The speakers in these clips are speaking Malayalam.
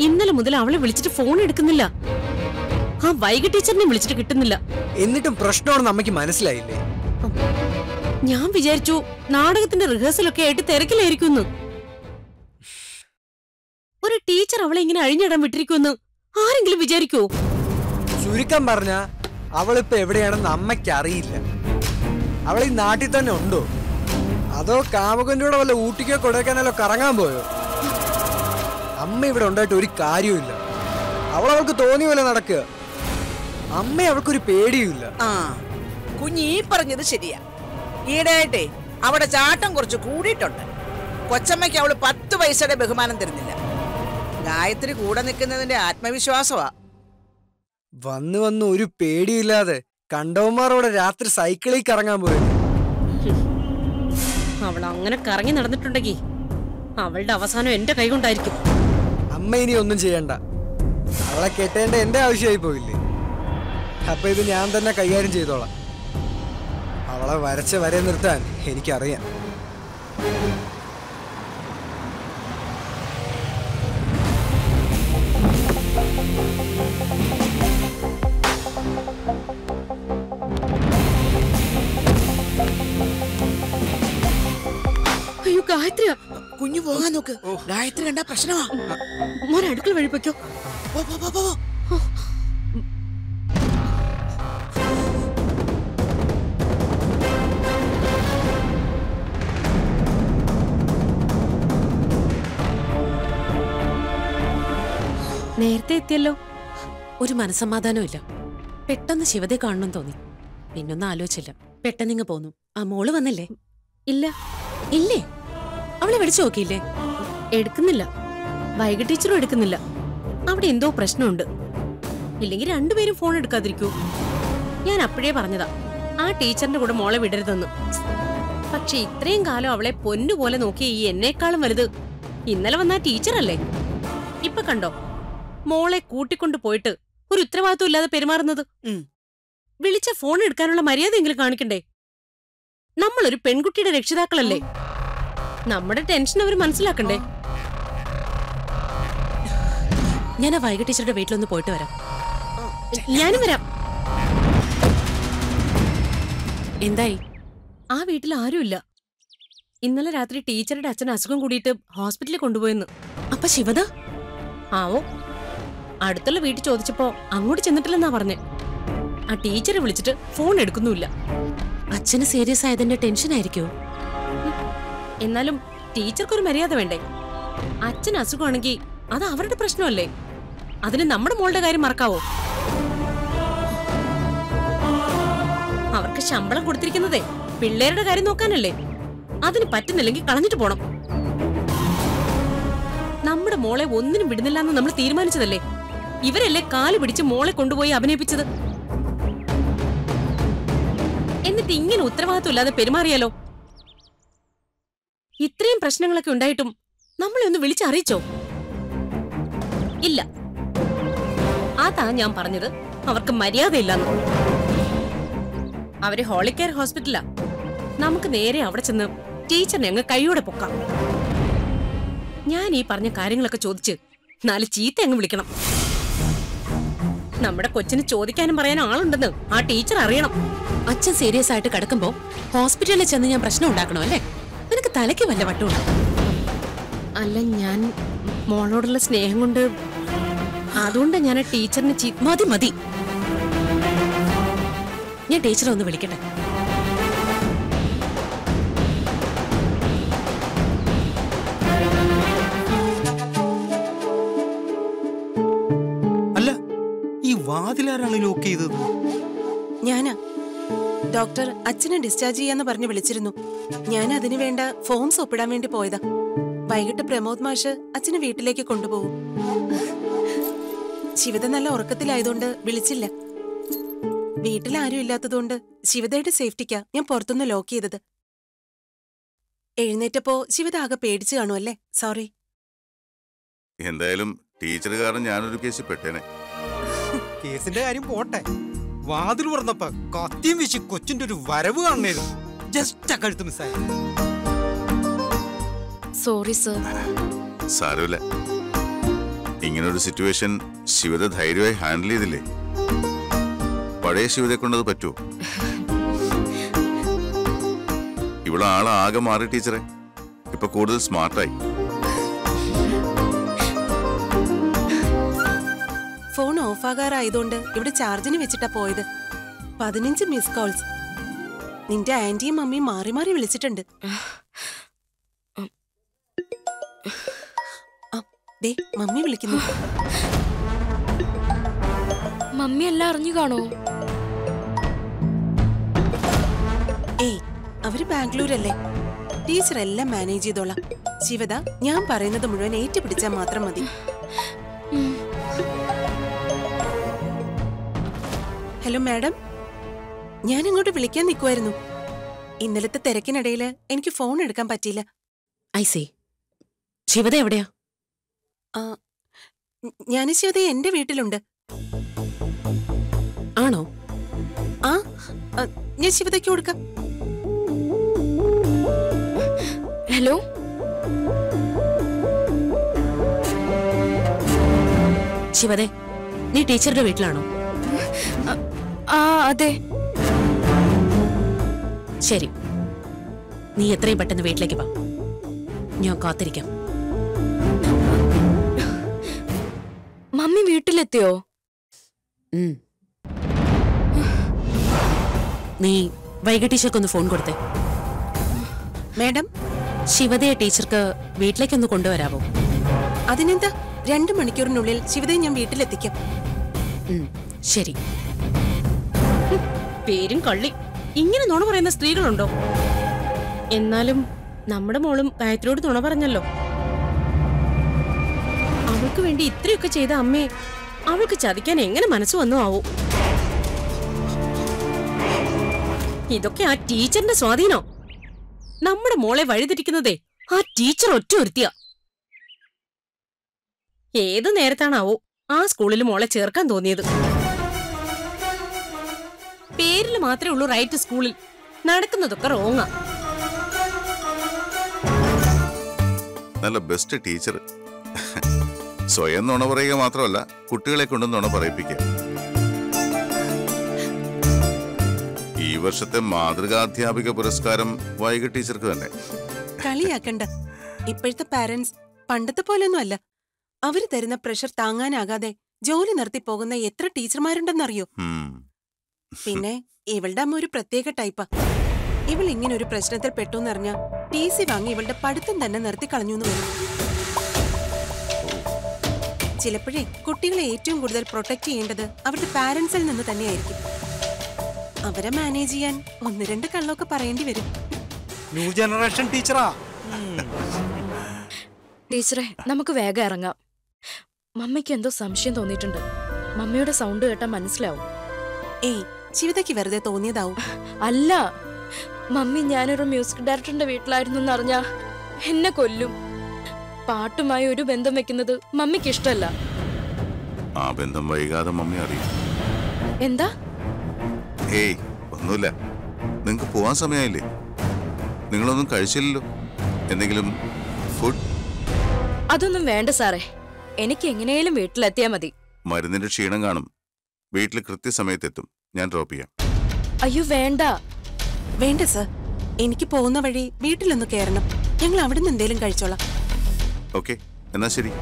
ഇന്നലെ മുതൽ അവളെ വിളിച്ചിട്ട് ഫോൺ എടുക്കുന്നില്ല ആ വൈകി ടീച്ചറിനെ വിളിച്ചിട്ട് കിട്ടുന്നില്ല എന്നിട്ടും പ്രശ്നമാണെന്ന് അമ്മയ്ക്ക് മനസ്സിലായില്ലേ ഞാൻ വിചാരിച്ചു നാടകത്തിന്റെ റിഹേഴ്സലൊക്കെ ആയിട്ട് തിരക്കിലായിരിക്കുമെന്ന് ഒരു ടീച്ചർ അവളെ ഇങ്ങനെ അഴിഞ്ഞിടാൻ വിട്ടിരിക്കുമെന്ന് ആരെങ്കിലും വിചാരിക്കുവോ ചുരുക്കം പറഞ്ഞ അവളിപ്പോ എവിടെയാണെന്ന് അമ്മയ്ക്ക് അറിയില്ല അവൾ ഈ നാട്ടിൽ തന്നെ ഉണ്ടോ അതോ കാമുകന്റെ കൂടെ വല്ല ഊട്ടിക്കോ കൊടൈക്കനാലോ കറങ്ങാൻ പോയോ അമ്മ ഇവിടെ ഉണ്ടായിട്ട് ഒരു കാര്യവുമില്ല അവൾ അവൾക്ക് തോന്നിയ പോലെ നടക്കുക അമ്മ അവൾക്കൊരു പേടിയുമില്ല ആ കുഞ്ഞ് ഈ പറഞ്ഞത് ശരിയാ ഈടായിട്ടേ അവിടെ ചാട്ടം കുറച്ച് കൂടിയിട്ടുണ്ട് കൊച്ചമ്മയ്ക്ക് അവള് പത്ത് പൈസയുടെ ബഹുമാനം തരുന്നില്ല ഗായത്രി കൂടെ നിൽക്കുന്നതിന്റെ ആത്മവിശ്വാസമാ വന്ന് വന്ന് ഒരു പേടിയില്ലാതെ കണ്ടവന്മാരോടെ രാത്രി സൈക്കിളിൽ കറങ്ങാൻ പോയത് അവൾ അങ്ങനെ കറങ്ങി നടന്നിട്ടുണ്ടെങ്കിൽ അവളുടെ അവസാനം എന്റെ കൈ കൊണ്ടായിരിക്കും അമ്മ ഇനി ഒന്നും ചെയ്യണ്ട അവളെ കെട്ടേണ്ട എന്റെ ആവശ്യമായി പോയില്ലേ അപ്പൊ ഇത് ഞാൻ തന്നെ കൈകാര്യം ചെയ്തോളാം അവളെ വരച്ച വരെ നിർത്താൻ എനിക്കറിയാം അയ്യോ ഗായത്രിയാ കുഞ്ഞു പോകാൻ നോക്ക് ഗായത്രി കണ്ട പ്രശ്നമാ മോൻ അടുക്കള വഴി പൊയ്ക്കോ പോ, പോ, പോ, പോ. നേരത്തെ എത്തിയല്ലോ ഒരു മനസമാധാനം ഇല്ല പെട്ടെന്ന് ശിവതെ കാണണം തോന്നി പിന്നൊന്നും ആലോചിച്ചില്ല പെട്ടെന്ന് ഇങ്ങ് പോന്നു ആ മോള് വന്നില്ലേ ഇല്ല ഇല്ലേ അവളെ വിളിച്ചു നോക്കിയില്ലേ എടുക്കുന്നില്ല വൈകി ടീച്ചറും എടുക്കുന്നില്ല അവിടെ എന്തോ പ്രശ്നമുണ്ട് ഇല്ലെങ്കിൽ രണ്ടുപേരും ഫോൺ എടുക്കാതിരിക്കൂ ഞാൻ അപ്പോഴേ പറഞ്ഞതാ ആ ടീച്ചറിന്റെ കൂടെ മോളെ വിടരുതെന്ന് പക്ഷെ ഇത്രയും കാലം അവളെ പൊന്നുപോലെ നോക്കിയ ഈ എന്നെക്കാളും വലുത് ഇന്നലെ വന്ന ആ ടീച്ചറല്ലേ ഇപ്പൊ കണ്ടോ മോളെ കൂട്ടിക്കൊണ്ടു പോയിട്ട് ഒരു ഉത്തരവാദിത്വം ഇല്ലാതെ പെരുമാറുന്നത് ഉം. വിളിച്ച ഫോൺ എടുക്കാനുള്ള മര്യാദയെങ്കിലും കാണിക്കണ്ടേ നമ്മളൊരു പെൺകുട്ടിയുടെ രക്ഷിതാക്കളല്ലേ നമ്മുടെ ടെൻഷൻ അവർ മനസ്സിലാക്കണ്ടേ ഞാൻ ആ വൈകി ടീച്ചറുടെ വീട്ടിലൊന്ന് പോയിട്ട് വരാം ഞാനും വരാം എന്തായി ആ വീട്ടിൽ ആരുമില്ല ഇന്നലെ രാത്രി ടീച്ചറുടെ അച്ഛൻ അസുഖം കൂടിയിട്ട് ഹോസ്പിറ്റലിൽ കൊണ്ടുപോയെന്ന് അപ്പൊ ശിവദ ആവോ അടുത്തുള്ള വീട്ടിൽ ചോദിച്ചപ്പോ അങ്ങോട്ട് ചെന്നിട്ടില്ലെന്നാ പറഞ്ഞേ ആ ടീച്ചറെ വിളിച്ചിട്ട് ഫോൺ എടുക്കുന്നുമില്ല അച്ഛന് സീരിയസ് ആയതിന്റെ ടെൻഷൻ ആയിരിക്കോ എന്നാലും ടീച്ചർക്കൊരു മര്യാദ വേണ്ടേ അച്ഛൻ അസുഖമാണെങ്കിൽ അത് അവരുടെ പ്രശ്നമല്ലേ അതിന് നമ്മുടെ മോളുടെ കാര്യം മറക്കാവോ അവർക്ക് ശമ്പളം കൊടുത്തിരിക്കുന്നതേ പിള്ളേരുടെ കാര്യം നോക്കാനല്ലേ അതിന് പറ്റുന്നില്ലെങ്കിൽ കളഞ്ഞിട്ട് പോണം നമ്മുടെ മോളെ ഒന്നിനും വിടുന്നില്ല എന്ന് നമ്മൾ തീരുമാനിച്ചതല്ലേ ഇവരല്ലേ കാല് പിടിച്ച് മോളെ കൊണ്ടുപോയി അഭിനയിപ്പിച്ചത് എന്നിട്ട് ഇങ്ങനെ ഉത്തരവാദിത്വം ഇല്ലാതെ പെരുമാറിയാലോ ഇത്രയും പ്രശ്നങ്ങളൊക്കെ ഉണ്ടായിട്ടും നമ്മളെ ഒന്ന് വിളിച്ചറിയിച്ചോ ഇല്ല അതാ ഞാൻ പറഞ്ഞത് അവർക്ക് മര്യാദയില്ലെന്ന് അവര് ഹോളിക്കെയർ ഹോസ്പിറ്റലാ നമുക്ക് നേരെ അവിടെ ചെന്ന് ടീച്ചറിനെ അങ്ങ് കൈയോടെ പൊക്കാം ഞാൻ ഈ പറഞ്ഞ കാര്യങ്ങളൊക്കെ ചോദിച്ച് നാല് ചീത്ത അങ്ങ് വിളിക്കണം നമ്മുടെ കൊച്ചിന് ചോദിക്കാനും പറയാനും ആളുണ്ടെന്ന് ആ ടീച്ചർ അറിയണം അച്ഛൻ സീരിയസ് ആയിട്ട് കിടക്കുമ്പോ ഹോസ്പിറ്റലിൽ ചെന്ന് ഞാൻ പ്രശ്നം ഉണ്ടാക്കണോ അല്ലേ നിനക്ക് തലയ്ക്ക് വല്ല വട്ടുണ്ടോ അല്ല ഞാൻ മോളോടുള്ള സ്നേഹം കൊണ്ട് അതുകൊണ്ട് ഞാൻ ആ ടീച്ചറിനെ ചീ മതി മതി ഞാൻ ടീച്ചറെ ഒന്ന് വിളിക്കട്ടെ അല്ല ഈ വാതിലാരാണ് ലോക്ക് ചെയ്തത് ഞാനാ ഡോക്ടർ അച്ഛനെ ഡിസ്ചാർജ് ചെയ്യാന്ന് പറഞ്ഞ് വിളിച്ചിരുന്നു ഞാൻ അതിനു വേണ്ട ഫോംസ് ഒപ്പിടാൻ വേണ്ടി പോയതാ വൈകിട്ട് പ്രമോദ് മാഷ് അച്ഛനെ വീട്ടിലേക്ക് കൊണ്ടുപോകും ശിവത നല്ല ഉറക്കത്തിലായതുകൊണ്ട് വിളിച്ചില്ല വീട്ടിൽ ആരും ഇല്ലാത്തതുകൊണ്ട് ശിവതയുടെ സേഫ്റ്റിക്കാ ഞാൻ പുറത്തുനിന്ന് ലോക്ക് ചെയ്തത് എഴുന്നേറ്റപ്പോ ശിവത ആകെ പേടിച്ചു കാണുമല്ലേ സോറി എന്തായാലും ടീച്ചർ കാരണം ഞാനൊരു കേസിൽ പെട്ടേനെ കേസിന്റെ കാര്യം പോട്ടെ വാതിൽ തുറന്നപ്പോ കത്തിയും വീശി കൊച്ചിന്റെ ഒരു വരവ് കാണണേരുന്നു ജസ്റ്റ് ആ കഴുത്ത് മിസ്സായി സോറി സർ സാരമില്ല ഇങ്ങനൊരു സിറ്റുവേഷൻ ശിവത ധൈര്യമായി ഹാൻഡിൽ ചെയ്തില്ലേ പഴയ ശിവതയെ കൊണ്ടത് പറ്റുമോ ഇവിടെ ആളാകെ മാറി ടീച്ചറെ ഇപ്പൊ കൂടുതൽ സ്മാർട്ടായി ഫോൺ ഓഫാകാറായതുകൊണ്ട് ഇവിടെ ചാർജിന് വെച്ചിട്ടാ പോയത് പതിനഞ്ച് മിസ് കോൾസ് നിന്റെ ആന്റിയും മമ്മിയും മാറി മാറി വിളിച്ചിട്ടുണ്ട് ആ, ദേ മമ്മി വിളിക്കുന്നു മമ്മി എല്ലാം അറിഞ്ഞു കാണോ ഏയ് അവര് ബാംഗ്ലൂരല്ലേ ടീച്ചർ എല്ലാം മാനേജ് ചെയ്തോളാം ശിവദ ഞാൻ പറയുന്നത് മുഴുവൻ ഏറ്റുപിടിച്ചാൽ മാത്രം മതി ഹലോ മാഡം ഞാൻ ഇങ്ങോട്ട് വിളിക്കാൻ നിൽക്കുമായിരുന്നു ഇന്നലത്തെ തിരക്കിനിടയിൽ എനിക്ക് ഫോൺ എടുക്കാൻ പറ്റിയില്ല ഐ സി ശിവത എവിടെയാ ഞാൻ ശിവദ എന്റെ വീട്ടിലുണ്ട് ആണോ ആ ആ, ഞാൻ ശിവദയ്ക്ക് കൊടുക്കാം ഹലോ ശിവതെ നീ ടീച്ചറുടെ വീട്ടിലാണോ ആ അതെ ശരി നീ എത്രയും പെട്ടെന്ന് വീട്ടിലേക്ക് വാ ഞാൻ കാത്തിരിക്കാം മമ്മി വീട്ടിലെത്തിയോ ഉം. നീ വൈകിട്ട് ടീച്ചർക്കൊന്ന് ഫോൺ കൊടുത്തേ മാഡം ശിവതയെ ടീച്ചർക്ക് വീട്ടിലേക്കൊന്ന് കൊണ്ടുവരാവോ അതിനെന്താ രണ്ടു മണിക്കൂറിനുള്ളിൽ ശിവദയെ ഞാൻ വീട്ടിലെത്തിക്കാം ഉം, ശരി പേരും കള്ളി ഇങ്ങനെ നുണ പറയുന്ന സ്ത്രീകളുണ്ടോ എന്നാലും നമ്മുടെ മോളും ഗായത്രിയോട് നുണ പറഞ്ഞല്ലോ അവൾക്ക് വേണ്ടി ഇത്രയൊക്കെ ചെയ്ത അമ്മയെ അവൾക്ക് ചതിക്കാൻ എങ്ങനെ മനസ്സ് വന്നു ആവോ ഇതൊക്കെ ആ ടീച്ചറിന്റെ സ്വാധീനോ നമ്മുടെ മോളെ വഴിതിരിക്കുന്നതേ ആ ടീച്ചർ ഒറ്റ ഒരുത്തിയ ഏത് നേരത്താണാവോ ആ സ്കൂളിൽ മോളെ ചേർക്കാൻ തോന്നിയത് പേരിൽ മാത്രമേ ഉള്ളൂ റൈറ്റ് സ്കൂളിൽ നടക്കുന്നതൊക്കെ റോങ്ങാ നല്ല ബെസ്റ്റ് ടീച്ചർ സ്വയം നുണ പറയുക മാത്രമല്ല കുട്ടികളെ കൊണ്ട് നുണ പറയിപ്പിക്കുക ഈ വർഷത്തെ മാതൃകാധ്യാപിക പുരസ്കാരം വൈകി ടീച്ചർക്ക് തന്നെ കളിയാക്കണ്ട ഇപ്പോഴത്തെ പാരന്റ്സ് പണ്ടത്തെ പോലൊന്നും അല്ല അവര് തരുന്ന പ്രഷർ താങ്ങാനാകാതെ ജോലി നിർത്തി പോകുന്ന എത്ര ടീച്ചർമാരുണ്ടെന്നറിയോ ഉം. പിന്നെ ഇവളുടെ അമ്മ ഒരു പ്രത്യേക ടൈപ്പാ ഇവൾ ഇങ്ങനെ ഒരു പ്രശ്നത്തിൽ പെട്ടുന്നറിഞ്ഞ ടി സി വാങ്ങി ഇവളുടെ പഠിത്തം തന്നെ നിർത്തി കളഞ്ഞു എന്ന് വരും ചിലപ്പോഴേ കുട്ടികളെ ഏറ്റവും കൂടുതൽ പ്രൊട്ടക്ട് ചെയ്യേണ്ടത് അവരുടെ പാരന്റ്സിൽ നിന്ന് തന്നെയായിരിക്കും അവരെ മാനേജ് ചെയ്യാൻ ഒന്ന് രണ്ട് കള്ളമൊക്കെ പറയേണ്ടി വരും ന്യൂ ജനറേഷൻ ടീച്ചറാ ടീച്ചറെ നമുക്ക് വേഗം ഇറങ്ങാം മമ്മിക്ക് എന്തോ സംശയം തോന്നിയിട്ടുണ്ട് മമ്മിയുടെ സൗണ്ട് കേട്ടാൽ മനസ്സിലാവും ഏയ് ശിവതയ്ക്ക് വെറുതെ തോന്നിയതാവും അല്ല മമ്മി ഞാനൊരു മ്യൂസിക് ഡയറക്ടറിന്റെ വീട്ടിലായിരുന്നു എന്നറിഞ്ഞാ എന്നെ കൊല്ലും പാട്ടുമായി ഒരു ബന്ധം വെക്കുന്നത് മമ്മിക്ക് ഇഷ്ടമല്ല ആ ബന്ധം വൈകാതെ മമ്മി അറിയും എന്താ ഏയ് ഒന്നുമില്ല നിങ്ങൾക്ക് പോവാൻ സമയമായില്ലേ നിങ്ങളൊന്നും കഴിച്ചില്ലല്ലോ എന്തെങ്കിലും ഫുഡ് അതൊന്നും വേണ്ട സാറേ എനിക്ക് എങ്ങനെയാലും വീട്ടിലെത്തിയാ മതി മരുന്നിന്റെ ക്ഷീണം കാണും വീട്ടിൽ കൃത്യസമയത്തെത്തും ഞാൻ ഡ്രോപ്പ് ചെയ്യാം അയ്യോ വേണ്ട വേണ്ട സർ എനിക്ക് പോകുന്ന വഴി വീട്ടിലൊന്ന് കയറണം ഞങ്ങൾ അവിടുന്ന് എന്തേലും കഴിച്ചോളാം ഓക്കെ എന്നാ ശരി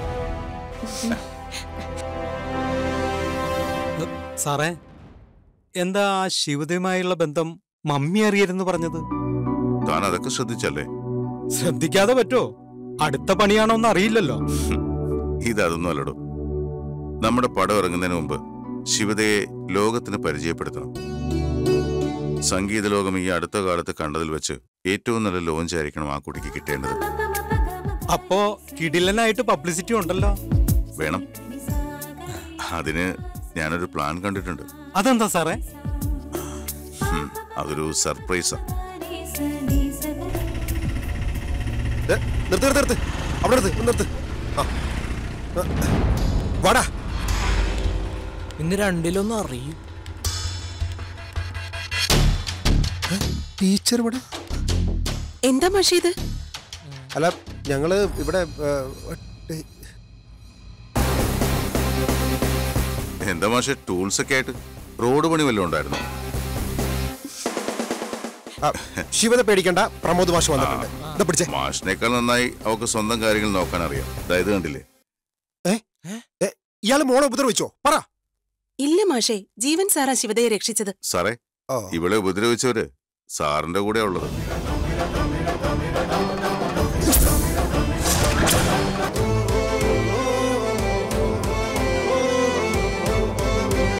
സാറേ എന്താ ആ ശിവതയുമായുള്ള ബന്ധം മമ്മി അറിയരുന്ന് പറഞ്ഞത് താൻ അതൊക്കെ ശ്രദ്ധിച്ചല്ലേ ശ്രദ്ധിക്കാതെ പറ്റോ അടുത്ത പണിയാണോന്ന് അറിയില്ലല്ലോ ഇതൊന്നും അല്ലടോ നമ്മുടെ പടം ഇറങ്ങുന്നതിന് മുമ്പ് ശിവതയെ ലോകത്തിന് പരിചയപ്പെടുത്തണം സംഗീത ലോകം ഈ അടുത്ത കാലത്ത് കണ്ടതിൽ വെച്ച് ഏറ്റവും നല്ല ലോഞ്ച് ആയിരിക്കണം ആ കുട്ടിക്ക് കിട്ടേണ്ടത് അപ്പോ കിടിലനായിട്ട് പബ്ലിസിറ്റി ഉണ്ടല്ലോ വേണം അതിന് ഞാനൊരു പ്ലാൻ കണ്ടിട്ടുണ്ട് അതെന്താ സാറേ ഉം, അതൊരു സർപ്രൈസാ ദേ, നിർത്ത് നിർത്ത് നിർത്ത് അവിടെ നിർത്ത് ഒന്ന് നിർത്ത് ആ. ആ. വാടാ ഇന്ന് രണ്ടിലൊന്നും അറിയും ടീച്ചർ ഇവിടെ എന്താ മാഷി ഇത് അല്ല ഞങ്ങള് ഇവിടെ ഏ, ഒറ്റ- എന്താ മാഷെ ടൂൾസ് ഒക്കെ ആയിട്ട് റോഡ് പണി വല്ലതും ഉണ്ടായിരുന്നു ആ, ശിവത പേടിക്കണ്ട പ്രമോദ് മാഷ് വന്നിട്ടുണ്ട് ഇതാ പിടിച്ചേ മാഷിനേക്കാൾ നന്നായി അവൾക്ക് സ്വന്തം കാര്യങ്ങൾ നോക്കാൻ അറിയാം അതായത് കണ്ടില്ലേ ഏ, ഇയാള് മോളെ ഉപദ്രവിച്ചോ പറ ഇല്ല മാഷേ ജീവൻ സാറാ ശിവതയെ രക്ഷിച്ചത് സാറേ ഓ ഇവളെ ഉപദ്രവിച്ചവര് സാറിന്റെ കൂടെ ഉള്ളത്